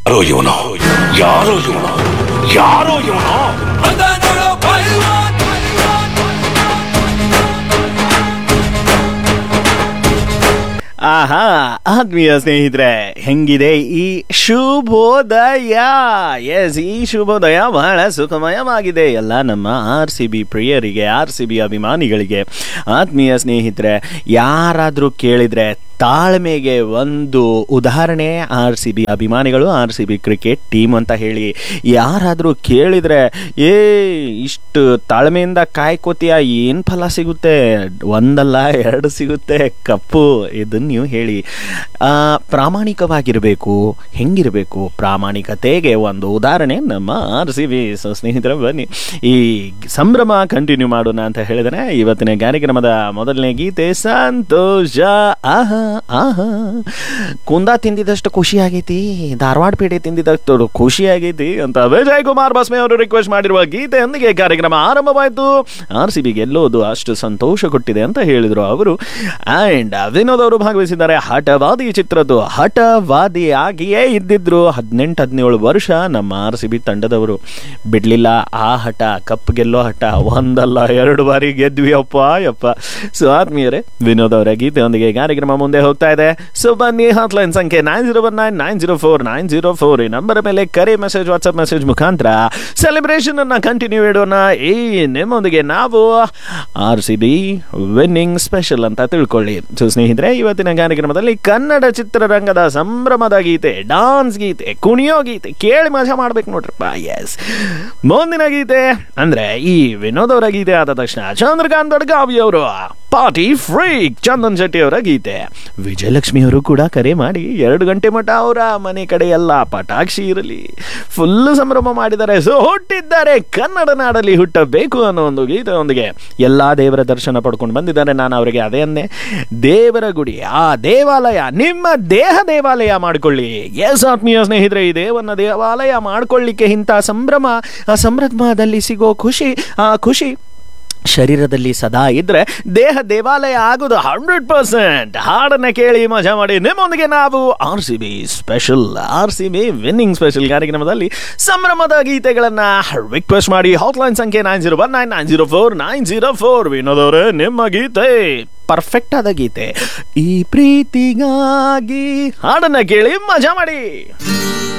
ಯಾರೋ ಇವನು ಯಾರೋ ಇವನು ಯಾರೋ ಇವನು ಆಹಾ ಆತ್ಮೀಯ ಸ್ನೇಹಿತರೆ ಹೆಂಗಿದೆ ಈ ಶುಭೋದಯ ಎಸ್ ಈ ಶುಭೋದಯ ಬಹಳ ಸುಖಮಯವಾಗಿದೆ ಎಲ್ಲ ನಮ್ಮ ಆರ್ ಸಿ ಬಿ ಪ್ರಿಯರಿಗೆ ಆರ್ ಸಿ ಬಿ ಅಭಿಮಾನಿಗಳಿಗೆ ಆತ್ಮೀಯ ಸ್ನೇಹಿತರೆ ಯಾರಾದರೂ ಕೇಳಿದರೆ ತಾಳ್ಮೆಗೆ ಒಂದು ಉದಾಹರಣೆ ಆರ್ ಸಿ ಬಿ ಅಭಿಮಾನಿಗಳು R C B cricket team ಅಂತ ಹೇಳಿ ಯಾರಾದರೂ ಕೇಳಿದರೆ ಏ ಇಷ್ಟು ತಾಳ್ಮೆಯಿಂದ ಕಾಯ್ಕೋತೀಯ ಏನು ಫಲ ಸಿಗುತ್ತೆ ಒಂದಲ್ಲ ಎರಡು ಸಿಗುತ್ತೆ ಕಪ್ಪು ಇದನ್ನು ನೀವು ಹೇಳಿ ಆ, ಪ್ರಾಮಾಣಿಕವಾಗಿರಬೇಕು ಹೆಂಗಿರಬೇಕು ಪ್ರಾಮಾಣಿಕತೆಗೆ ಒಂದು ಉದಾಹರಣೆ ನಮ್ಮ ಆರ್ ಸಿ ಬಿ ಸೊ ಸ್ನೇಹಿತರೆ ಬನ್ನಿ ಈ ಸಂಭ್ರಮ ಕಂಟಿನ್ಯೂ ಮಾಡೋಣ ಅಂತ ಹೇಳಿದ್ರೆ ಇವತ್ತಿನ ಕಾರ್ಯಕ್ರಮದ ಮೊದಲನೇ ಗೀತೆ ಸಂತೋಷ ಆಹಾ ಆಹಾ ಕುಂದ ತಿಂದಿದಷ್ಟು ಖುಷಿ ಆಗೈತಿ ಧಾರವಾಡ ಪೇಟೆ ತಿಂದಿದಷ್ಟು ಖುಷಿ ಆಗೈತಿ ಅಂತ ವಿಜಯ್ ಕುಮಾರ್ ಬಸ್ಮೆ ಅವರು ರಿಕ್ವೆಸ್ಟ್ ಮಾಡಿರುವ ಗೀತೆಯೊಂದಿಗೆ ಕಾರ್ಯಕ್ರಮ ಆರಂಭವಾಯಿತು ಆರ್ ಸಿ ಬಿ ಗೆಲ್ಲೋದು ಅಷ್ಟು ಸಂತೋಷ ಕೊಟ್ಟಿದೆ ಅಂತ ಹೇಳಿದರು ಅವರು ಆ್ಯಂಡ್ ವಿನೋದ್ ಅವರು ಭಾಗವಹಿಸಿದ್ದಾರೆ ಹಠವಾದಿ ಚಿತ್ರದ್ದು ಹಠವಾದಿ ಆಗಿಯೇ ಇದ್ದಿದ್ರು ಹದಿನೆಂಟು ಹದಿನೇಳು ವರ್ಷ ನಮ್ಮ ಆರ್ ಸಿ ಬಿ ತಂಡದವರು ಬಿಡಲಿಲ್ಲ ಆ ಹಠ ಕಪ್ ಗೆಲ್ಲೋ ಹಠ ಒಂದಲ್ಲ ಎರಡು ಬಾರಿ ಗೆದ್ವಿ ಅಪ್ಪ ಯಪ್ಪ ಸೊ ಆತ್ಮೀಯರೇ ವಿನೋದ್ ಅವರ ಗೀತೆಯೊಂದಿಗೆ ಕಾರ್ಯಕ್ರಮ ಮುಂದೆ ಹೋಗ್ತಾ ಇದೆ ಸೊ ಬನ್ನಿ ಹಾಟ್ಲೈನ್ ಸಂಖ್ಯೆ nine zero one nine nine zero four nine zero four ಈ ನಂಬರ್ ಮೇಲೆ ಕರೆ ಮೆಸೇಜ್ ವಾಟ್ಸ್ಆಪ್ ಮೆಸೇಜ್ ಮುಖಾಂತರ ಸೆಲೆಬ್ರೇಷನ್ ಅನ್ನ ಕಂಟಿನ್ಯೂ ಇಡೋಣ ಈ ನಿಮ್ಮೊಂದಿಗೆ ನಾವು R C B winning special ಅಂತ ತಿಳ್ಕೊಳ್ಳಿ ಸೊ ಸ್ನೇಹಿತರೆ ಇವತ್ತಿನ ಕಾರ್ಯಕ್ರಮದಲ್ಲಿ ಕನ್ನಡ ಚಿತ್ರರಂಗದ ಸಂಭ್ರಮದ ಗೀತೆ ಡಾನ್ಸ್ ಗೀತೆ ಕುಣಿಯೋ ಗೀತೆ ಕೇಳಿ ಮಜಾ ಮಾಡ್ಬೇಕು ನೋಡ್ರಪ್ಪ ಎಸ್ ಮುಂದಿನ ಗೀತೆ ಅಂದ್ರೆ ಈ ವಿನೋದ್ ಅವರ ಗೀತೆ ಆದ ತಕ್ಷಣ ಚಂದ್ರಕಾಂತ್ ಬಡ್ಗಾವಿ ಅವರು ಪಾರ್ಟಿ ಫ್ರೀಕ್ ಚಂದನ್ ಶೆಟ್ಟಿ ಅವರ ಗೀತೆ ವಿಜಯಲಕ್ಷ್ಮಿ ಅವರು ಕೂಡ ಕರೆ ಮಾಡಿ ಎರಡು ಗಂಟೆ ಮಠ ಅವರ ಮನೆ ಕಡೆ ಎಲ್ಲ ಪಟಾಕ್ಷಿ ಇರಲಿ ಫುಲ್ ಸಂಭ್ರಮ ಮಾಡಿದ್ದಾರೆ ಸೊ ಹುಟ್ಟಿದ್ದಾರೆ ಕನ್ನಡ ನಾಡಲ್ಲಿ ಹುಟ್ಟಬೇಕು ಅನ್ನೋ ಒಂದು ಗೀತೆಯೊಂದಿಗೆ ಎಲ್ಲ ದೇವರ ದರ್ಶನ ಪಡ್ಕೊಂಡು ಬಂದಿದ್ದಾರೆ ನಾನು ಅವರಿಗೆ ಅದೇ ಅಂದೆ ದೇವರ ಗುಡಿ ಆ ದೇವಾಲಯ ನಿಮ್ಮ ದೇಹ ದೇವಾಲಯ ಮಾಡಿಕೊಳ್ಳಿ ಎಸ್ ಆತ್ಮೀಯ ಸ್ನೇಹಿತರೆ ಈ ದೇವನ್ನ ದೇವಾಲಯ ಮಾಡ್ಕೊಳ್ಳಿಕ್ಕೆ ಇಂಥ ಸಂಭ್ರಮ ಆ ಸಂಭ್ರಮದಲ್ಲಿ ಸಿಗೋ ಖುಷಿ ಆ ಖುಷಿ ಶರೀರದಲ್ಲಿ ಸದಾ ಇದ್ರೆ ದೇಹ ದೇವಾಲಯ ಆಗೋದು ಹಂಡ್ರೆಡ್ ಪರ್ಸೆಂಟ್ ಹಾಡನ್ನ ಕೇಳಿ ಮಜಾ ಮಾಡಿ ನಿಮ್ಮೊಂದಿಗೆ ನಾವು R C B special R C B winning special ಕಾರ್ಯಕ್ರಮದಲ್ಲಿ ಸಂಭ್ರಮದ ಗೀತೆಗಳನ್ನ ರಿಕ್ವೆಸ್ಟ್ ಮಾಡಿ ಹಾಟ್ಲೈನ್ ಸಂಖ್ಯೆ nine zero one nine nine zero four nine zero four ವಿನೋದವ್ರೆ ನಿಮ್ಮ ಗೀತೆ ಪರ್ಫೆಕ್ಟ್ ಆದ ಗೀತೆ ಈ ಪ್ರೀತಿಗಾಗಿ ಹಾಡನ್ನ ಕೇಳಿ ಮಜಾ ಮಾಡಿ